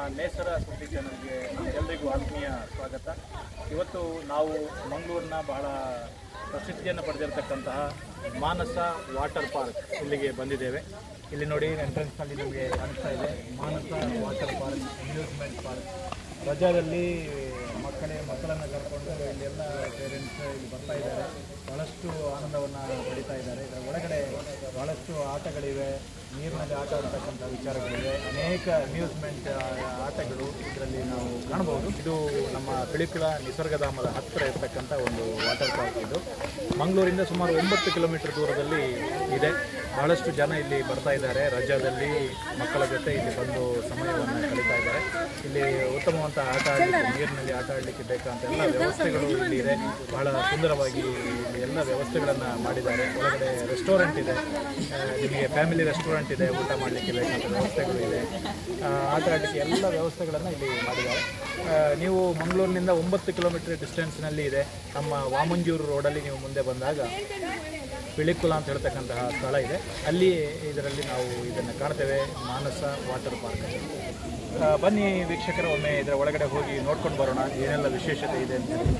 ನೇಸರ ಸುದ್ದಿ ಚಾನಲ್ಗೆ ಎಲ್ರಿಗೂ ಆತ್ಮೀಯ ಸ್ವಾಗತ ಇವತ್ತು ನಾವು ಮಂಗಳೂರಿನ ಬಹಳ ಪ್ರಸಿದ್ಧಿಯನ್ನು ಪಡೆದಿರತಕ್ಕಂತಹ ಮಾನಸ ವಾಟರ್ ಪಾರ್ಕ್ ಇಲ್ಲಿಗೆ ಬಂದಿದ್ದೇವೆ ಇಲ್ಲಿ ನೋಡಿ ಎಂಟ್ರೆನ್ಸ್ನಲ್ಲಿ ನಿಮಗೆ ಕಾಣಿಸ್ತಾ ಇದೆ Manasa water park amusement park ರಜಾದಲ್ಲಿ ಮಕ್ಕಳೇ ಮಕ್ಕಳನ್ನು ಕರ್ಕೊಂಡು ಇಲ್ಲೆಲ್ಲ ಪೇರೆಂಟ್ಸ್ ಇಲ್ಲಿ ಬರ್ತಾ ಇದ್ದಾರೆ ಬಹಳಷ್ಟು ಆನಂದವನ್ನು ಪಡಿತಾ ಇದ್ದಾರೆ ಇದರ ಒಳಗಡೆ ಬಹಳಷ್ಟು ಆಟಗಳಿವೆ ನೀರಿನಲ್ಲಿ ಆಟ ಆಡ್ತಕ್ಕಂಥ ವಿಚಾರಗಳಿವೆ ಅನೇಕ ಅಮ್ಯೂಸ್ಮೆಂಟ್ ಆಟಗಳು ಇದರಲ್ಲಿ ನಾವು ಕಾಣಬಹುದು ಇದು ನಮ್ಮ ಪಿಳಿಕುಳ ನಿಸರ್ಗಧಾಮದ ಹತ್ತಿರ ಇರತಕ್ಕಂಥ ಒಂದು ವಾಟರ್ ಪಾರ್ಕ್ ಇದು ಮಂಗಳೂರಿಂದ ಸುಮಾರು ಒಂಬತ್ತು ಕಿಲೋಮೀಟರ್ ದೂರದಲ್ಲಿ ಇದೆ ಬಹಳಷ್ಟು ಜನ ಇಲ್ಲಿ ಬರ್ತಾ ಇದ್ದಾರೆ ರಜಾದಲ್ಲಿ ಮಕ್ಕಳ ಜೊತೆ ಇಲ್ಲಿ ಬಂದು ಸಮಯವನ್ನು ಕಳೀತಾ ಇದ್ದಾರೆ ಇಲ್ಲಿ ಉತ್ತಮವಂತ ಆಟ ಆಡಲಿಕ್ಕೆ ನೀರಿನಲ್ಲಿ ಆಟ ಆಡಲಿಕ್ಕೆ ಬೇಕಾದಂಥ ಎಲ್ಲ ವ್ಯವಸ್ಥೆಗಳು ಇಲ್ಲಿ ಇದೆ ಬಹಳ ಸುಂದರವಾಗಿ ಇಲ್ಲಿ ಎಲ್ಲ ವ್ಯವಸ್ಥೆಗಳನ್ನು ಮಾಡಿದ್ದಾರೆ ಒಳಗಡೆ ರೆಸ್ಟೋರೆಂಟ್ ಇದೆ ಆ, ನಿಮಗೆ ಫ್ಯಾಮಿಲಿ ರೆಸ್ಟೋರೆಂಟ್ ಇದೆ ಊಟ ಮಾಡಲಿಕ್ಕೆ ಬೇಕಾದ ವ್ಯವಸ್ಥೆಗಳು ಇದೆ ಆ, ಆಟ ಆಡಲಿಕ್ಕೆ ಎಲ್ಲ ವ್ಯವಸ್ಥೆಗಳನ್ನು ಇಲ್ಲಿ ಮಾಡಿದ್ದಾರೆ ಆ, ನೀವು ಮಂಗಳೂರಿನಿಂದ ಒಂಬತ್ತು ಕಿಲೋಮೀಟರ್ ಡಿಸ್ಟೆನ್ಸ್ನಲ್ಲಿ ಇದೆ ನಮ್ಮ ವಾಮಂಜೂರು ರೋಡಲ್ಲಿ ನೀವು ಮುಂದೆ ಬಂದಾಗ ಪಿಳಿಕುಲ ಅಂತ ಹೇಳ್ತಕ್ಕಂತಹ ಸ್ಥಳ ಇದೆ ಅಲ್ಲಿ ಇದರಲ್ಲಿ ನಾವು ಇದನ್ನು ಕಾಣ್ತೇವೆ ಮಾನಸ ವಾಟರ್ ಪಾರ್ಕ್ ಅಂತ. ಆ, ಬನ್ನಿ ವೀಕ್ಷಕರು ಒಮ್ಮೆ ಇದರ ಒಳಗಡೆ ಹೋಗಿ ನೋಡ್ಕೊಂಡು ಬರೋಣ ಏನೆಲ್ಲ ವಿಶೇಷತೆ ಇದೆ ಅಂತ ಹೇಳಿ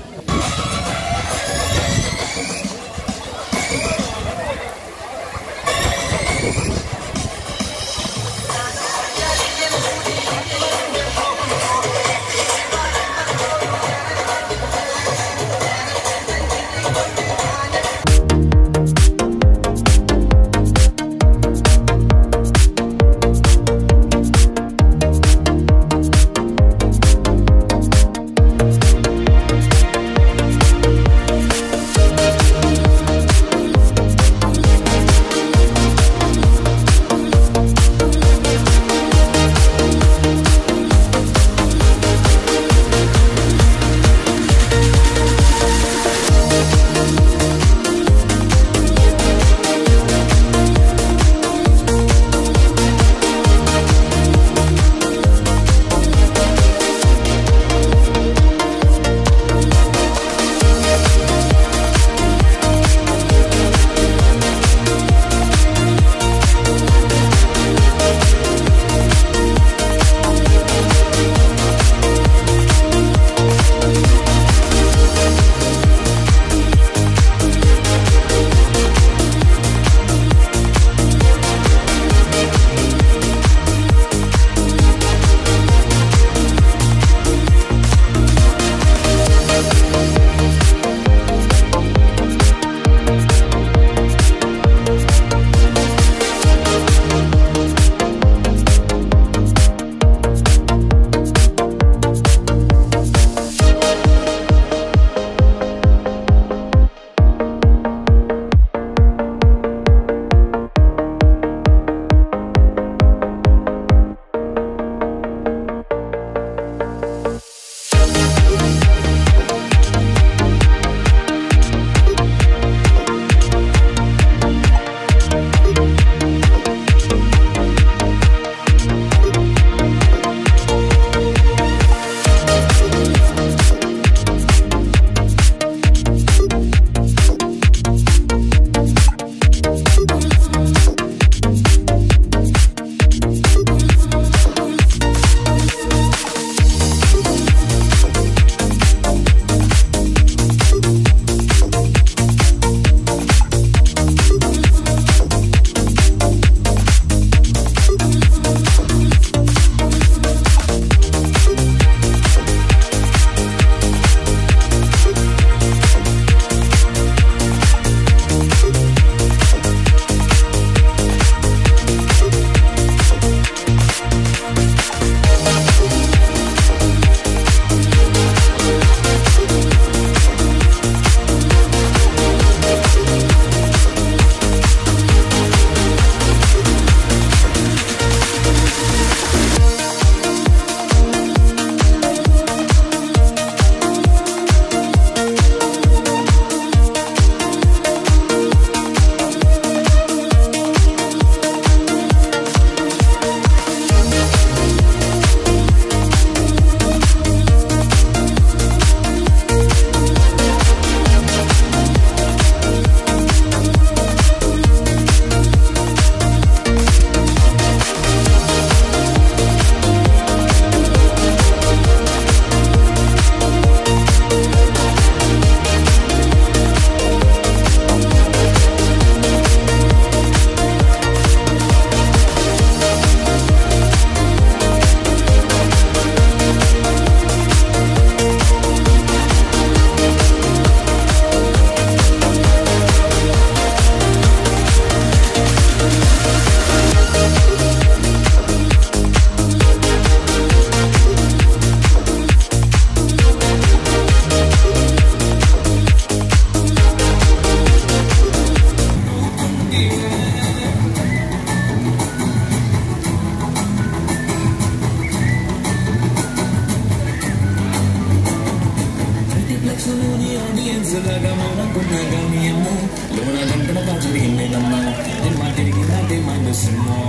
మనసులాగా మౌనకున్నాగా మీ అమ్మ లోన గంటలుగా జరిగిందేనమ్మా నిమ్మ తిరిగి నాటి మనసుమో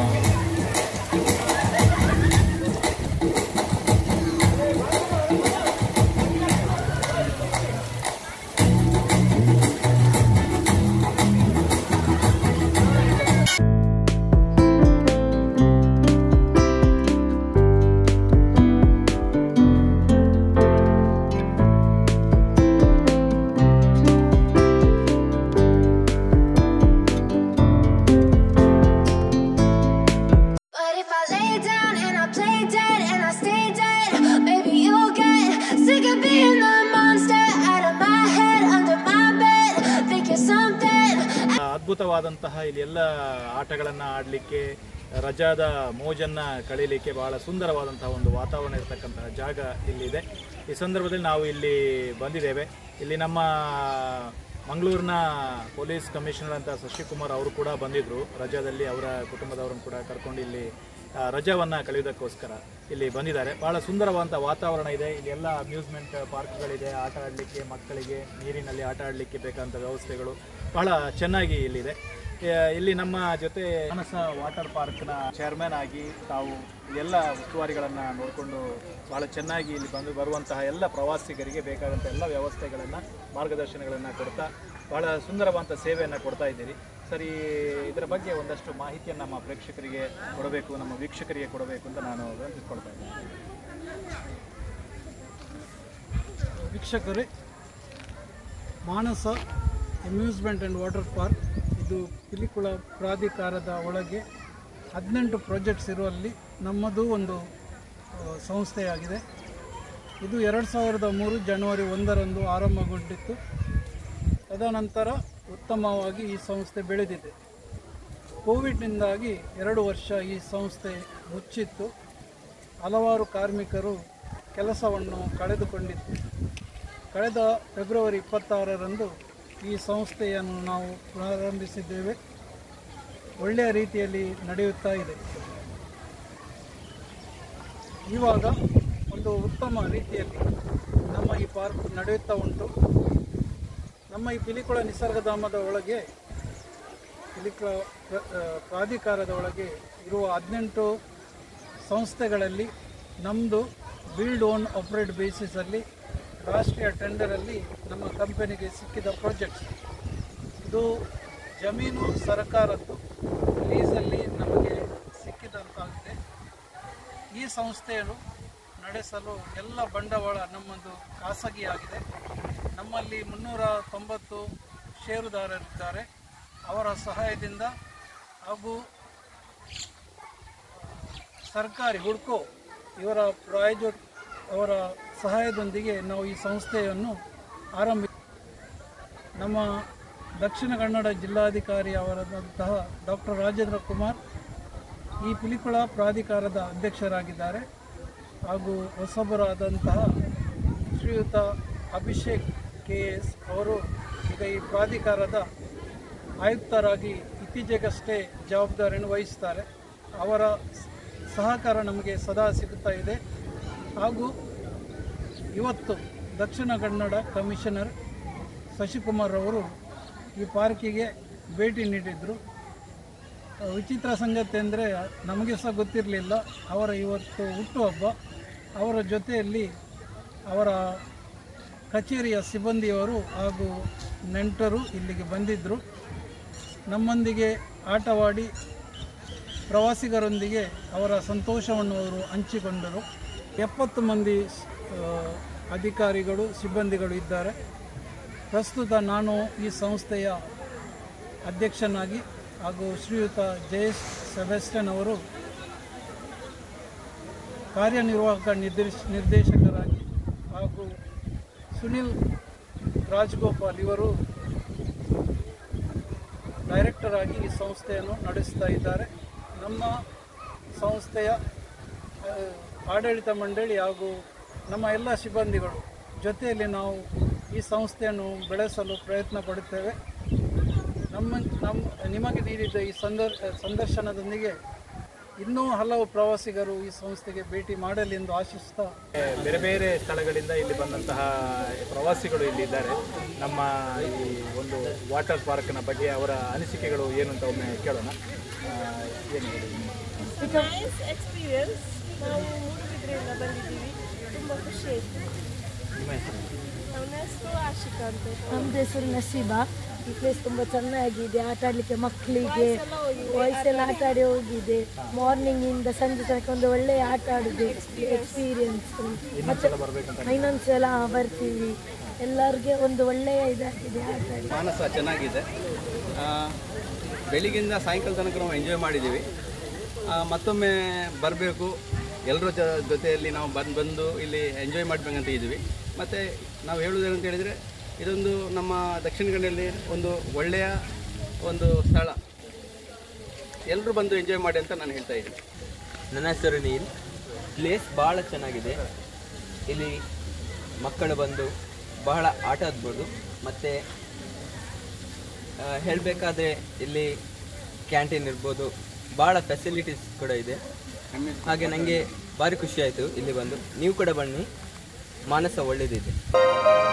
But if I lay down and I play dead and I stay dead, maybe you'll get sick of being the monster out of my head, under my bed. Think you're something. ಅದ್ಭುತವಾದಂತಹ ಇಲ್ಲಿ ಎಲ್ಲ ಆಟಗಳನ್ನು ಆಡಲಿಕ್ಕೆ ರಜಾದ ಮೋಜನ್ನ ಕಳೀಲಿಕ್ಕೆ ಬಹಳ ಸುಂದರವಾದಂತಹ ಒಂದು ವಾತಾವರಣ ಇರತಕ್ಕಂತಹ ಜಾಗ ಇಲ್ಲಿದೆ ಈ ಸಂದರ್ಭದಲ್ಲಿ ನಾವು ಇಲ್ಲಿ ಬಂದಿದ್ದೇವೆ ಇಲ್ಲಿ ನಮ್ಮ ಮಂಗಳೂರಿನ ಪೊಲೀಸ್ ಕಮಿಷನರ್ ಅಂತ ಶಶಿಕುಮಾರ್ ಅವರು ಕೂಡ ಬಂದಿದ್ದರು ರಜಾದಲ್ಲಿ ಅವರ ಕುಟುಂಬದವರನ್ನು ಕೂಡ ಕರ್ಕೊಂಡು ಇಲ್ಲಿ ಆ, ರಜಾವನ್ನ ಕಳೆಯೋದಕ್ಕೋಸ್ಕರ ಇಲ್ಲಿ ಬಂದಿದ್ದಾರೆ ಬಹಳ ಸುಂದರವಾದಂಥ ವಾತಾವರಣ ಇದೆ ಇಲ್ಲಿ ಎಲ್ಲ ಅಮ್ಯೂಸ್ಮೆಂಟ್ ಪಾರ್ಕ್ಗಳಿದೆ ಆಟ ಆಡಲಿಕ್ಕೆ ಮಕ್ಕಳಿಗೆ ನೀರಿನಲ್ಲಿ ಆಟ ಆಡಲಿಕ್ಕೆ ಬೇಕಾದಂಥ ವ್ಯವಸ್ಥೆಗಳು ಬಹಳ ಚೆನ್ನಾಗಿ ಇಲ್ಲಿದೆ ಆ, ಇಲ್ಲಿ ನಮ್ಮ ಜೊತೆ ಮಾನಸ ವಾಟರ್ ಪಾರ್ಕ್ನ ಚೇರ್ಮನ್ ಆಗಿ ತಾವು ಎಲ್ಲ ಉಸ್ತುವಾರಿಗಳನ್ನು ನೋಡಿಕೊಂಡು ಬಹಳ ಚೆನ್ನಾಗಿ ಇಲ್ಲಿ ಬಂದು ಬರುವಂತಹ ಎಲ್ಲ ಪ್ರವಾಸಿಗರಿಗೆ ಬೇಕಾದಂಥ ಎಲ್ಲ ವ್ಯವಸ್ಥೆಗಳನ್ನು ಮಾರ್ಗದರ್ಶನಗಳನ್ನು ಕೊಡ್ತಾ ಬಹಳ ಸುಂದರವಾದಂಥ ಸೇವೆಯನ್ನು ಕೊಡ್ತಾ ಇದ್ದೀರಿ ಸರಿ ಇದರ ಬಗ್ಗೆ ಒಂದಷ್ಟು ಮಾಹಿತಿಯನ್ನು ನಮ್ಮ ಪ್ರೇಕ್ಷಕರಿಗೆ ಕೊಡಬೇಕು ನಮ್ಮ ವೀಕ್ಷಕರಿಗೆ ಕೊಡಬೇಕು ಅಂತ ನಾನು ವಿನಂತಿಸ್ಕೊಳ್ತಾ ಇದ್ದೀನಿ ವೀಕ್ಷಕರೇ Manasa amusement and water park ಇದು ಪಿಲಿಕುಳ ಪ್ರಾಧಿಕಾರದ ಒಳಗೆ ಹದಿನೆಂಟು ಪ್ರಾಜೆಕ್ಟ್ಸ್ ಇರುವಲ್ಲಿ ನಮ್ಮದು ಒಂದು ಆ, ಸಂಸ್ಥೆಯಾಗಿದೆ ಇದು ಎರಡು ಸಾವಿರದ ಮೂರು ಜನವರಿ ಒಂದರಂದು ಆರಂಭಗೊಂಡಿತ್ತು ತದನಂತರ ಉತ್ತಮವಾಗಿ ಈ ಸಂಸ್ಥೆ ಬೆಳೆದಿದೆ ಕೋವಿಡ್ನಿಂದಾಗಿ ಎರಡು ವರ್ಷ ಈ ಸಂಸ್ಥೆ ಮುಚ್ಚಿತ್ತು ಹಲವಾರು ಕಾರ್ಮಿಕರು ಕೆಲಸವನ್ನು ಕಳೆದುಕೊಂಡಿತ್ತು ಕಳೆದ ಫೆಬ್ರವರಿ ಇಪ್ಪತ್ತಾರರಂದು ಈ ಸಂಸ್ಥೆಯನ್ನು ನಾವು ಪ್ರಾರಂಭಿಸಿದ್ದೇವೆ ಒಳ್ಳೆಯ ರೀತಿಯಲ್ಲಿ ನಡೆಯುತ್ತಾ ಇದೆ ಇವಾಗ ಒಂದು ಉತ್ತಮ ರೀತಿಯಲ್ಲಿ ನಮ್ಮ ಈ ಪಾರ್ಕ್ ನಡೆಯುತ್ತಾ ಉಂಟು ನಮ್ಮ ಈ ಪಿಲಿಕುಳ ನಿಸರ್ಗಧಾಮದ ಒಳಗೆ ಪಿಲಿಕುಳ ಪ್ರ- ಆ, ಪ್ರಾಧಿಕಾರದ ಒಳಗೆ ಇರುವ ಹದಿನೆಂಟು ಸಂಸ್ಥೆಗಳಲ್ಲಿ ನಮ್ಮದು ಬಿಲ್ಡ್ ಓನ್ ಆಪ್ರೇಟ್ ಬೇಸಿಸಲ್ಲಿ ರಾಷ್ಟ್ರೀಯ ಟೆಂಡರಲ್ಲಿ ನಮ್ಮ ಕಂಪನಿಗೆ ಸಿಕ್ಕಿದ ಪ್ರಾಜೆಕ್ಟ್ಸ್ ಇದು ಜಮೀನು ಸರ್ಕಾರದ್ದು ಲೀಸಲ್ಲಿ ನಮಗೆ ಸಿಕ್ಕಿದಂತಾಗಿದೆ ಈ ಸಂಸ್ಥೆಯನ್ನು ನಡೆಸಲು ಎಲ್ಲ ಬಂಡವಾಳ ನಮ್ಮದು ಖಾಸಗಿಯಾಗಿದೆ ನಮ್ಮಲ್ಲಿ ಮುನ್ನೂರ ತೊಂಬತ್ತು ಷೇರುದಾರರಿದ್ದಾರೆ ಅವರ ಸಹಾಯದಿಂದ ಹಾಗೂ ಸರ್ಕಾರಿ ಹುಡ್ಕೋ ಇವರ ಪ್ರಾಯೋಜಕ ಅವರ ಸಹಾಯದೊಂದಿಗೆ ನಾವು ಈ ಸಂಸ್ಥೆಯನ್ನು ಆರಂಭಿ ನಮ್ಮ ದಕ್ಷಿಣ ಕನ್ನಡ ಜಿಲ್ಲಾಧಿಕಾರಿ ಅವರಾದಂತಹ ಡಾಕ್ಟರ್ ರಾಜೇಂದ್ರ ಕುಮಾರ್ ಈ ಪಿಲಿಕುಳ ಪ್ರಾಧಿಕಾರದ ಅಧ್ಯಕ್ಷರಾಗಿದ್ದಾರೆ ಹಾಗೂ ಹೊಸಬರಾದಂತಹ ಶ್ರೀಯುತ ಅಭಿಷೇಕ್ ಕೆ ಎಸ್ ಅವರು ಈಗ ಈ ಪ್ರಾಧಿಕಾರದ ಆಯುಕ್ತರಾಗಿ ಇತ್ತೀಚೆಗಷ್ಟೇ ಜವಾಬ್ದಾರಿಯನ್ನು ವಹಿಸ್ತಾರೆ ಅವರ ಸ- ಸಹಕಾರ ನಮಗೆ ಸದಾ ಸಿಗುತ್ತಾ ಇದೆ ಹಾಗೂ ಇವತ್ತು ದಕ್ಷಿಣ ಕನ್ನಡ ಕಮಿಷನರ್ ಶಶಿಕುಮಾರ್ ಅವರು ಈ ಪಾರ್ಕಿಗೆ ಭೇಟಿ ನೀಡಿದರು ವಿಚಿತ್ರ ಸಂಗತಿ ಅಂದರೆ ನಮಗೆ ಸಹ ಗೊತ್ತಿರಲಿಲ್ಲ ಅವರ ಇವತ್ತು ಹುಟ್ಟುಹಬ್ಬ ಅವರ ಜೊತೆಯಲ್ಲಿ ಅವರ ಕಚೇರಿಯ ಸಿಬ್ಬಂದಿಯವರು ಹಾಗೂ ನೆಂಟರು ಇಲ್ಲಿಗೆ ಬಂದಿದ್ದರು ನಮ್ಮೊಂದಿಗೆ ಆಟವಾಡಿ ಪ್ರವಾಸಿಗರೊಂದಿಗೆ ಅವರ ಸಂತೋಷವನ್ನು ಅವರು ಹಂಚಿಕೊಂಡರು ಎಪ್ಪತ್ತು ಮಂದಿ ಆ, ಅಧಿಕಾರಿಗಳು ಸಿಬ್ಬಂದಿಗಳು ಇದ್ದಾರೆ ಪ್ರಸ್ತುತ ನಾನು ಈ ಸಂಸ್ಥೆಯ ಅಧ್ಯಕ್ಷನಾಗಿ ಹಾಗೂ ಶ್ರೀಯುತ ಜಯೇಶ್ ಸೆಬೆಸ್ಟನ್ ಅವರು ಕಾರ್ಯನಿರ್ವಾಹಕ ನಿರ್ದೇಶ ನಿರ್ದೇಶಕರಾಗಿ ಹಾಗೂ ಸುನಿಲ್ ರಾಜ್ಗೋಪಾಲ್ ಇವರು ಡೈರೆಕ್ಟರ್ ಆಗಿ ಈ ಸಂಸ್ಥೆಯನ್ನು ನಡೆಸ್ತಾ ಇದ್ದಾರೆ ನಮ್ಮ ಸಂಸ್ಥೆಯ ಆ, ಆಡಳಿತ ಮಂಡಳಿ ಹಾಗೂ ನಮ್ಮ ಎಲ್ಲ ಸಿಬ್ಬಂದಿಗಳು ಜೊತೆಯಲ್ಲಿ ನಾವು ಈ ಸಂಸ್ಥೆಯನ್ನು ಬೆಳೆಸಲು ಪ್ರಯತ್ನ ಪಡುತ್ತೇವೆ ನಮ್ಮ ನಮ್ಮ ನಿಮಗೆ ನೀಡಿದ ಈ ಸಂದರ್ ಸಂದರ್ಶನದೊಂದಿಗೆ ಇನ್ನೂ ಹಲವು ಪ್ರವಾಸಿಗರು ಈ ಸಂಸ್ಥೆಗೆ ಭೇಟಿ ಮಾಡಲಿ ಎಂದು ಆಶಿಸ್ತಾ ಬೇರೆ ಬೇರೆ ಸ್ಥಳಗಳಿಂದ ಇಲ್ಲಿ ಬಂದಂತಹ ಪ್ರವಾಸಿಗಳು ಇಲ್ಲಿ ಇದ್ದಾರೆ ನಮ್ಮ ಈ ಒಂದು ವಾಟರ್ ಪಾರ್ಕ್ನ ಬಗ್ಗೆ ಅವರ ಅನಿಸಿಕೆಗಳು ಏನು ಅಂತ ಒಮ್ಮೆ ಕೇಳೋಣ ಆ, ಏನು ಹೇಳಿ ನೈಸ್ ಎಕ್ಸ್ಪೀರಿಯನ್ಸ್ ನಾವು ಮೂಡುಬಿದ್ರೆಯಿಂದ ಬಂದಿದ್ದೀವಿ ತುಂಬ ಖುಷಿ ಆಯಿತು ನಿಮ್ಮ ಹೆಸರು ನನ್ನ ಹೆಸರು ಆಶಿಕಾ ಅಂತ ನಮ್ದು ಹೆಸರು ನಸೀಬಾ ಈ ಪ್ಲೇಸ್ ತುಂಬ ಚೆನ್ನಾಗಿದೆ ಆಟ ಆಡಲಿಕ್ಕೆ ಮಕ್ಕಳಿಗೆ ವಯಸ್ಸೆಲ್ಲ ಆಟ ಆಡಿ ಹೋಗಿದೆ ಮಾರ್ನಿಂಗ್ ಇಂದ ಸಂಜೆ ತನಕ ಒಂದು ಒಳ್ಳೆಯ ಆಟ ಆಡುದು ಎಕ್ಸ್ಪೀರಿಯನ್ಸ್ ಇನ್ನೊಂದ್ಸಲ ಬರ್ಬೇಕಂತ ಇನ್ನೊಂದ್ಸಲ ಬರ್ತೀವಿ ಎಲ್ಲರಿಗೆ ಒಂದು ಒಳ್ಳೆಯ ಇದಾಗಿದೆ ಆಟ ಆಡಿ ಮಾನಸ ಚೆನ್ನಾಗಿದೆ ಆ, ಬೆಳಿಗ್ಗಿಂದ ಸಾಯಂಕಾಲ ತನಕ ನಾವು ಎಂಜಾಯ್ ಮಾಡಿದ್ದೀವಿ ಆ, ಮತ್ತೊಮ್ಮೆ ಬರಬೇಕು ಎಲ್ಲರ ಜ ಜೊತೆಯಲ್ಲಿ ನಾವು ಬಂದು ಬಂದು ಇಲ್ಲಿ ಎಂಜಾಯ್ ಮಾಡಬೇಕಂತ ಇದ್ದೀವಿ ಮತ್ತು ನಾವು ಹೇಳುವುದೇನು ಅಂತ ಹೇಳಿದರೆ ಇದೊಂದು ನಮ್ಮ ದಕ್ಷಿಣ ಕನ್ನಡದಲ್ಲಿ ಒಂದು ಒಳ್ಳೆಯ ಒಂದು ಸ್ಥಳ ಎಲ್ಲರೂ ಬಂದು ಎಂಜಾಯ್ ಮಾಡಿ ಅಂತ ನಾನು ಹೇಳ್ತಾ ಇದ್ದೀನಿ ನನ್ನ ಹೆಸರು ನೀಲ್ ಪ್ಲೇಸ್ ಭಾಳ ಚೆನ್ನಾಗಿದೆ ಇಲ್ಲಿ ಮಕ್ಕಳು ಬಂದು ಬಹಳ ಆಟ ಆಡ್ಬೋದು ಮತ್ತು ಹೇಳಬೇಕಾದ್ರೆ ಇಲ್ಲಿ ಕ್ಯಾಂಟೀನ್ ಇರ್ಬೋದು ಭಾಳ ಫೆಸಿಲಿಟೀಸ್ ಕೂಡ ಇದೆ ಹಾಗೆ ನನಗೆ ಭಾರಿ ಖುಷಿ ಆಯಿತು ಇಲ್ಲಿ ಬಂದು ನೀವು ಕೂಡ ಬನ್ನಿ ಮಾನಸ ಒಳ್ಳೆಯದಿದೆ